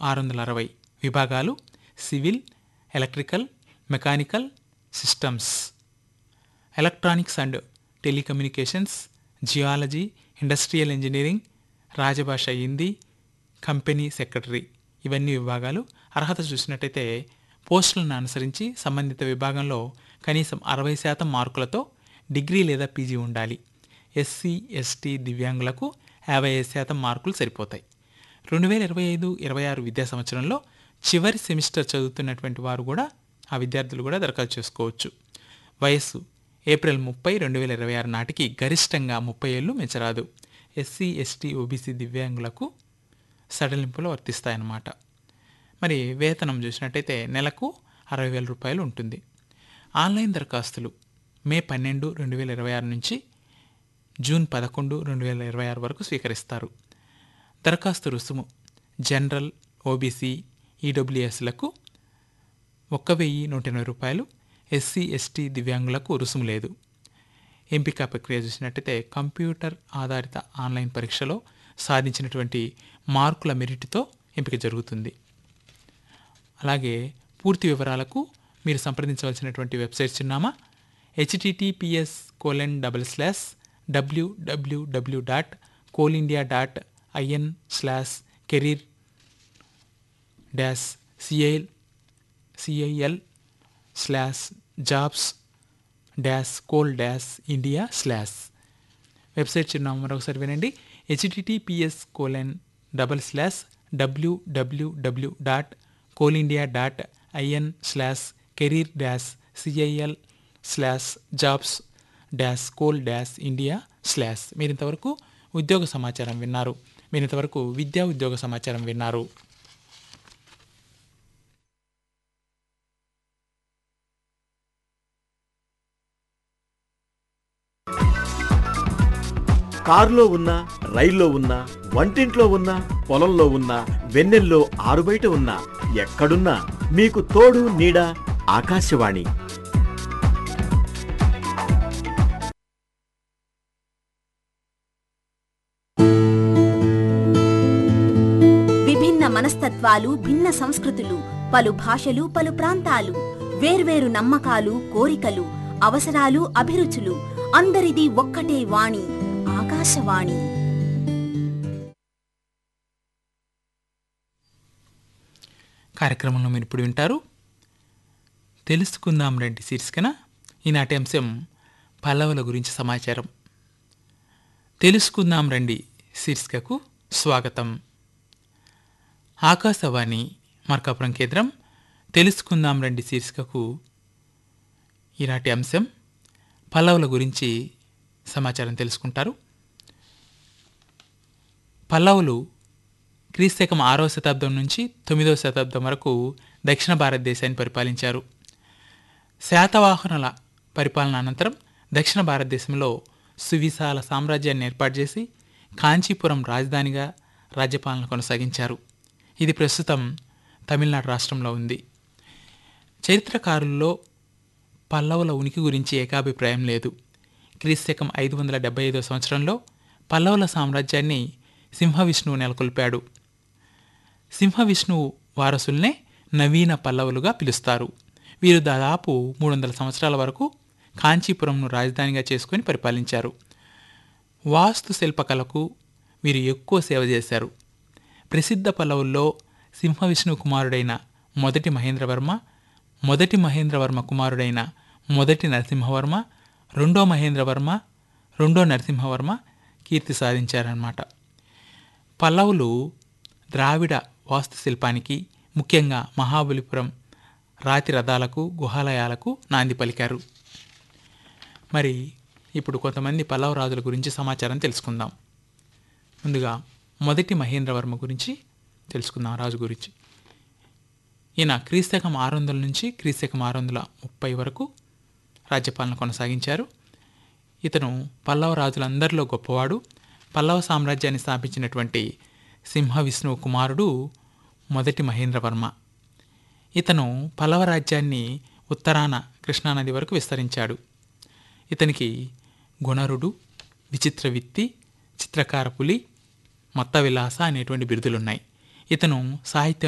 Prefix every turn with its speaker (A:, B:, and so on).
A: ఆరు వందల అరవై విభాగాలు civil electrical mechanical systems electronics and telecommunications geology industrial engineering రాజభాష హిందీ కంపెనీ సెక్రటరీ ఇవన్నీ విభాగాలు అర్హత చూసినట్టయితే పోస్టులను అనుసరించి సంబంధిత విభాగంలో కనీసం అరవై శాతం మార్కులతో డిగ్రీ లేదా పీజీ ఉండాలి ఎస్సీ ఎస్టీ దివ్యాంగులకు యాభై ఐదు శాతం మార్కులు సరిపోతాయి రెండు వేల ఇరవై ఐదు ఇరవై ఆరు విద్యా సంవత్సరంలో చివరి సెమిస్టర్ చదువుతున్నటువంటి వారు కూడా ఆ విద్యార్థులు కూడా దరఖాస్తు చేసుకోవచ్చు వయస్సు ఏప్రిల్ ముప్పై రెండు వేల ఇరవై ఆరు నాటికి గరిష్టంగా ముప్పై ఏళ్ళు మించరాదు ఎస్సీ ఎస్టీ ఓబీసీ దివ్యాంగులకు సడలింపులు వర్తిస్తాయన్నమాట మరి వేతనం చూసినట్టయితే నెలకు అరవై వేల రూపాయలు ఉంటుంది ఆన్లైన్ దరఖాస్తులు మే పన్నెండు రెండు వేల ఇరవై ఆరు నుంచి జూన్ పదకొండు రెండు వేల ఇరవై ఆరు వరకు స్వీకరిస్తారు దరఖాస్తు రుసుము జనరల్ ఓబీసీ ఈడబ్ల్యూఎస్లకు ఒక్క వెయ్యి నూట ఎనభై రూపాయలు ఎస్సీ ఎస్టీ దివ్యాంగులకు రుసుము లేదు ఎంపిక ప్రక్రియ చూసినట్టయితే కంప్యూటర్ ఆధారిత ఆన్లైన్ పరీక్షలో సాధించినటువంటి మార్కుల మెరిట్తో ఎంపిక జరుగుతుంది అలాగే పూర్తి వివరాలకు మీరు సంప్రదించవలసినటువంటి వెబ్సైట్ చిరునామా HTTPS colon double slash WWW dot coal India dot IN slash career dash CIL CIL slash jobs dash coal dash India slash website చిరునామా మరొకసారి వినండి HTTPS colon double slash WWW dot coal India dot IN slash career dash CIL slash jobs dash coal dash India slash మీరు ఇంతవరకు ఉద్యోగ సమాచారం విన్నారు మీరు ఇంతవరకు విద్యా ఉద్యోగ సమాచారం విన్నారు
B: కారులో ఉన్నా రైల్లో ఉన్నా వంటింట్లో ఉన్నా పొలంలో ఉన్నా వెన్నెల్లో ఆరుబయట ఉన్నా ఎక్కడున్నా మీకు తోడు నీడ ఆకాశవాణి
C: విభిన్న మనస్తత్వాలు భిన్న సంస్కృతులు పలు భాషలు పలు ప్రాంతాలు వేర్వేరు నమ్మకాలు కోరికలు అవసరాలు అభిరుచులు అందరిది ఒక్కటే వాణి ఆకాశవాణి
A: కార్యక్రమంలో మీరు ఇప్పుడు వింటారు తెలుసుకుందాం రండి శీర్షికన ఈనాటి అంశం పల్లవుల గురించి సమాచారం తెలుసుకుందాం రండి శీర్షికకు స్వాగతం ఆకాశవాణి మార్కాపురం కేంద్రం తెలుసుకుందాం రండి శీర్షికకు ఈనాటి అంశం పల్లవుల గురించి సమాచారం తెలుసుకుంటారు పల్లవులు క్రీస్తకం ఆరవ శతాబ్దం నుంచి తొమ్మిదవ శతాబ్దం వరకు దక్షిణ భారతదేశాన్ని పరిపాలించారు శాతవాహనుల పరిపాలన అనంతరం దక్షిణ భారతదేశంలో సువిశాల సామ్రాజ్యాన్ని ఏర్పాటు చేసి కాంచీపురం రాజధానిగా రాజ్యపాలన కొనసాగించారు ఇది ప్రస్తుతం తమిళనాడు రాష్ట్రంలో ఉంది చరిత్రకారుల్లో పల్లవుల ఉనికి గురించి ఏకాభిప్రాయం లేదు క్రీస్తకం ఐదు వందల డెబ్బై ఐదో సంవత్సరంలో పల్లవుల సామ్రాజ్యాన్ని సింహవిష్ణువు నెలకొల్పాడు సింహవిష్ణువు వారసుల్నే నవీన పల్లవులుగా పిలుస్తారు వీరు దాదాపు మూడు వందల సంవత్సరాల వరకు కాంచీపురంను రాజధానిగా చేసుకొని పరిపాలించారు వాస్తు శిల్పకళకు వీరు ఎక్కువ సేవ చేశారు ప్రసిద్ధ పల్లవుల్లో సింహవిష్ణు కుమారుడైన మొదటి మహేంద్రవర్మ మొదటి మహేంద్రవర్మ కుమారుడైన మొదటి నరసింహవర్మ రెండో మహేంద్రవర్మ రెండో నరసింహవర్మ కీర్తి సాధించారన్నమాట పల్లవులు ద్రావిడ వాస్తుశిల్పానికి ముఖ్యంగా మహాబలిపురం రాతి రథాలకు గుహాలయాలకు నాంది పలికారు మరి ఇప్పుడు కొంతమంది పల్లవ రాజుల గురించి సమాచారం తెలుసుకుందాం ముందుగా మొదటి మహేంద్రవర్మ గురించి తెలుసుకుందాం రాజు గురించి ఈయన క్రీస్తకం ఆరు వందల నుంచి క్రీస్తకం ఆరు వందల ముప్పై వరకు రాజ్యపాలన కొనసాగించారు ఇతను పల్లవ రాజులందరిలో గొప్పవాడు పల్లవ సామ్రాజ్యాన్ని స్థాపించినటువంటి సింహ విష్ణువు కుమారుడు మొదటి మహేంద్రవర్మ ఇతను పల్లవ రాజ్యాన్ని ఉత్తరాన కృష్ణానది వరకు విస్తరించాడు ఇతనికి గుణరుడు విచిత్ర విత్తి చిత్రకార పులి మొత్త విలాస అనేటువంటి బిరుదులున్నాయి ఇతను సాహిత్యం